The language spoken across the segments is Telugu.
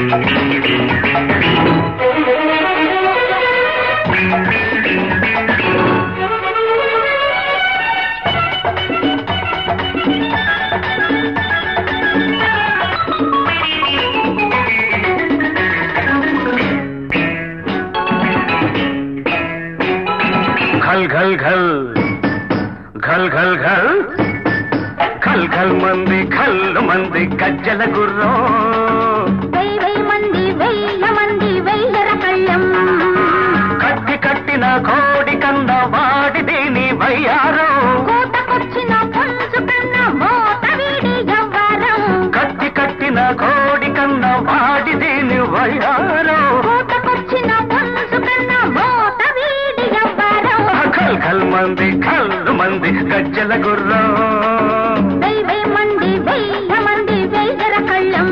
ఘల్ ఘల్ ఘల్ ఘల్ ఘల్ ఘల్ ఘల్ ఘల్ మంది ఘల్ మంది గజ్జల గుర్రం వెయ్యి వెయ్యి మంది వెయ్య మంది వెయ్యర కళ్ళం కట్టి కట్టిన కోడి కన్న వాడి దీని వయ్యారం కోటకొచ్చిన పుంజు కన్న మోత వీడి ఎవ్వరం కట్టి కట్టిన కోడి కన్న వాడి దీని వయ్యారం కోటకొచ్చిన పుంజు కన్న మోత వీడి ఎవ్వరం ఘల్ ఘల్ మంది ఘల్ మంది గజ్జల గుర్రం వెయ్యి వెయ్యి మంది వెయ్య మంది వెయ్యర కళ్ళం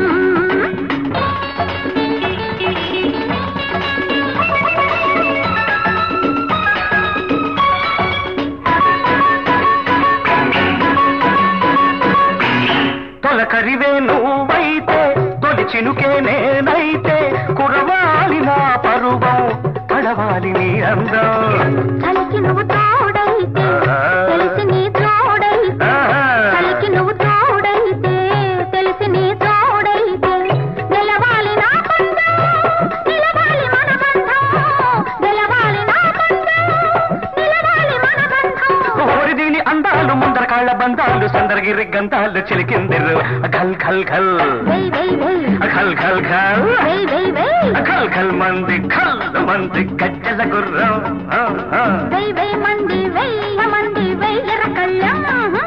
తొలకరివే నువ్వైతే తొలి చినుకే నేనైతే కురవాలి నా పరువం పడవాలి నీ అందం చలికి నువ్వు తోడైతే తెలిసి నీ తోడైతే చలికి నువ్వు తోడైతే తెలిసి నీ తోడైతే గెలవాలి నా బంధం నిలవాలి మన బంధం గెలవాలి నా బంధం నిలవాలి మన బంధం ఓరి దీని అందాలు ముందర కాళ్ళ బంధాలు సందరగిరి గంధాలు చిలికిందిరు ఘల్ ఘల్ ఘల్ వెయ్ వెయ్ వెయ్ ఘల్ ఘల్ ఘల్ వెయ్ వెయ్ వెయ్ ఘల్ ఘల్ మంది ఘల్ మంది గజ్జల గుర్రం ఆ, ఆ. వెయ్ వెయ్ మంది వెయ్య మంది వెయ్యర కళ్ళం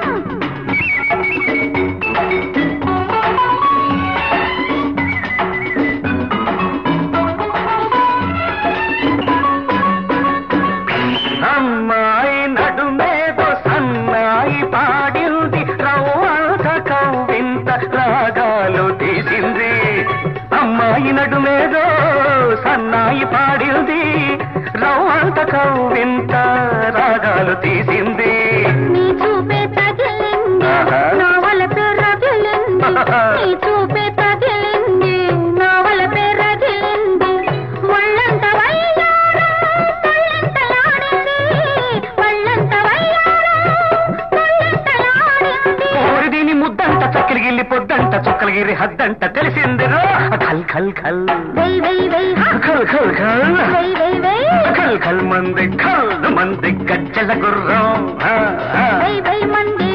అమ్మాయి నడుమేదో సన్నాయి పాడింది రవ్వంత కవ్వింత రాగాలు తీసింది అమ్మాయి నడుమేదో సన్నాయి పాడింది రవ్వంత కవ్వింత రాగాలు తీసింది నీ చూపే తగిలింది ఆహా. నా వలపే రగిలింది నీ చూపే తగిలింది నా వలపే రగిలింది ఒళ్ళంత వయ్యారం తొళ్ళెంతలాడింది ఒళ్ళంత వయ్యారం తొళ్ళెంతలాడింది ఓరి దీని ముద్దంట చక్కలిగిల్లి పొద్దంట చుక్కలగిరి హద్దంట తెలిసిందిరో ఖల్ ఖల్ ఖల్ వెయ్ వెయ్ వెయ్ హ. ఖల్ ఖల్ ఖల్ వెయ్ వెయ్ వెయ్ ఖల్ ఖల్ మంది ఖల్ మంది గజ్జల గుర్రం ఆ, ఆ. వెయ్ వెయ్ మంది